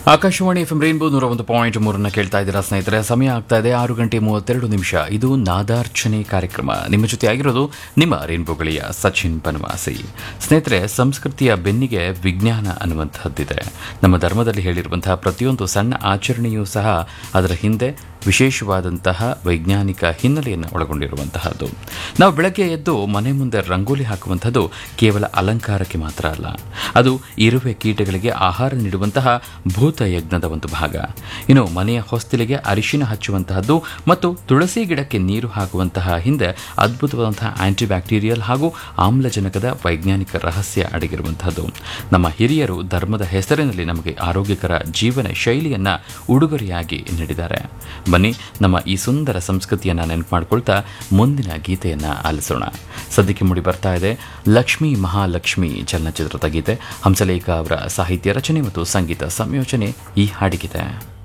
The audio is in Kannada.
ಆಕಾಶವಾಣಿ ಎಫ್ ರೈನ್ಬೋ ನೂರ ಒಂದು ಪಾಯಿಂಟ್ ಮೂರನ್ನ ಕೇಳ್ತಾ ಇದ್ದೀರಾ ಸ್ನೇಹಿತರೆ ಸಮಯ ಆಗ್ತಾ ಇದೆ ಆರು ಗಂಟೆ ಮೂವತ್ತೆರಡು ನಿಮಿಷ ಇದು ನಾದಾರ್ಚನೆ ಕಾರ್ಯಕ್ರಮ ನಿಮ್ಮ ಜೊತೆ ಆಗಿರೋದು ನಿಮ್ಮ ರೈನ್ಬೋ ಗಳಿಯ ಸಚಿನ್ ಬನವಾಸಿ ಸ್ನೇಹಿತರೆ ಸಂಸ್ಕೃತಿಯ ಬೆನ್ನಿಗೆ ವಿಜ್ಞಾನ ಅನ್ನುವಂತಹದ್ದಿದೆ ನಮ್ಮ ಧರ್ಮದಲ್ಲಿ ಹೇಳಿರುವಂತಹ ಪ್ರತಿಯೊಂದು ಸಣ್ಣ ಆಚರಣೆಯೂ ಸಹ ಅದರ ಹಿಂದೆ ವಿಶೇಷವಾದಂತಹ ವೈಜ್ಞಾನಿಕ ಹಿನ್ನೆಲೆಯನ್ನು ಒಳಗೊಂಡಿರುವಂತಹದ್ದು ನಾವು ಬೆಳಗ್ಗೆ ಎದ್ದು ಮನೆ ಮುಂದೆ ರಂಗೋಲಿ ಹಾಕುವಂಥದ್ದು ಕೇವಲ ಅಲಂಕಾರಕ್ಕೆ ಮಾತ್ರ ಅಲ್ಲ ಅದು ಇರುವೆ ಕೀಟಗಳಿಗೆ ಆಹಾರ ನೀಡುವಂತಹ ಭೂತ ಯಜ್ಞದ ಒಂದು ಭಾಗ ಇನ್ನು ಮನೆಯ ಹೊಸ್ತಿಲಿಗೆ ಅರಿಶಿನ ಹಚ್ಚುವಂತಹದ್ದು ಮತ್ತು ತುಳಸಿ ಗಿಡಕ್ಕೆ ನೀರು ಹಾಕುವಂತಹ ಹಿಂದೆ ಅದ್ಭುತವಾದಂತಹ ಆಂಟಿ ಬ್ಯಾಕ್ಟೀರಿಯಲ್ ಹಾಗೂ ಆಮ್ಲಜನಕದ ವೈಜ್ಞಾನಿಕ ರಹಸ್ಯ ಅಡಗಿರುವಂತಹದ್ದು ನಮ್ಮ ಹಿರಿಯರು ಧರ್ಮದ ಹೆಸರಿನಲ್ಲಿ ನಮಗೆ ಆರೋಗ್ಯಕರ ಜೀವನ ಶೈಲಿಯನ್ನ ಉಡುಗೊರೆಯಾಗಿ ನೀಡಿದ್ದಾರೆ ಬನ್ನಿ ನಮ್ಮ ಈ ಸುಂದರ ಸಂಸ್ಕೃತಿಯನ್ನ ನೆನಪು ಮಾಡ್ಕೊಳ್ತಾ ಮುಂದಿನ ಗೀತೆಯನ್ನ ಆಲಿಸೋಣ ಸದ್ಯಕ್ಕೆ ಮೂಡಿ ಬರ್ತಾ ಇದೆ ಲಕ್ಷ್ಮೀ ಮಹಾಲಕ್ಷ್ಮಿ ಚಲನಚಿತ್ರದ ಗೀತೆ ಹಂಸಲೇಖ ಅವರ ಸಾಹಿತ್ಯ ರಚನೆ ಮತ್ತು ಸಂಗೀತ ಸಂಯೋಜನೆ ಈ ಹಾಡಿಗಿದೆ